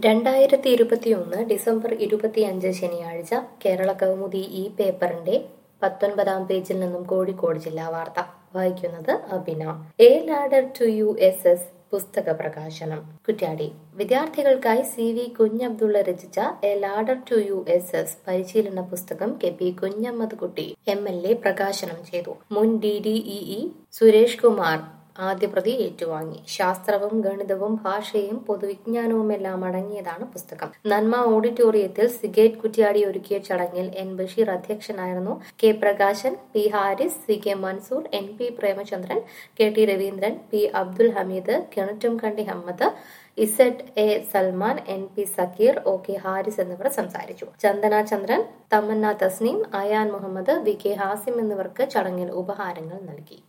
രണ്ടായിരത്തി ഇരുപത്തിയൊന്ന് ഡിസംബർ ഇരുപത്തിയഞ്ച് ശനിയാഴ്ച കേരള കൗമുദി ഈ പേപ്പറിന്റെ പത്തൊൻപതാം പേജിൽ നിന്നും കോഴിക്കോട് ജില്ലാ വാർത്ത വായിക്കുന്നത് Abina A ladder to U S S പുസ്തക പ്രകാശനം കുറ്റ്യാടി വിദ്യാർത്ഥികൾക്കായി സി വി കുഞ്ഞബ്ദുള്ള രചിച്ച A ladder to U S S പരിശീലന പുസ്തകം കെ പി കുഞ്ഞമ്മദ് കുട്ടി എം എൽ എ പ്രകാശനം ചെയ്തു മുൻ D D E Suresh Kumar ആദ്യ പ്രതി ഏറ്റുവാങ്ങി ശാസ്ത്രവും ഗണിതവും ഭാഷയും പൊതുവിജ്ഞാനവുമെല്ലാം അടങ്ങിയതാണ് പുസ്തകം നന്മ ഓഡിറ്റോറിയത്തിൽ സിഗേറ്റ് കുറ്റ്യാടി ഒരുക്കിയ ചടങ്ങിൽ എൻ ബഷീർ അധ്യക്ഷനായിരുന്നു K Prakashan P Haris C K Mansoor N P Premachandran K T Raveendran P Abdul Hameed Kinattumkandi Ahammed Z A Salman N P Zakir O K Haris എന്നിവർ സംസാരിച്ചു ചന്ദന ചന്ദ്രൻ തമന്ന തസ്നീം അയാൻ മുഹമ്മദ് വി കെ ഹാസിം എന്നിവർക്ക് ചടങ്ങിൽ ഉപഹാരങ്ങൾ നൽകി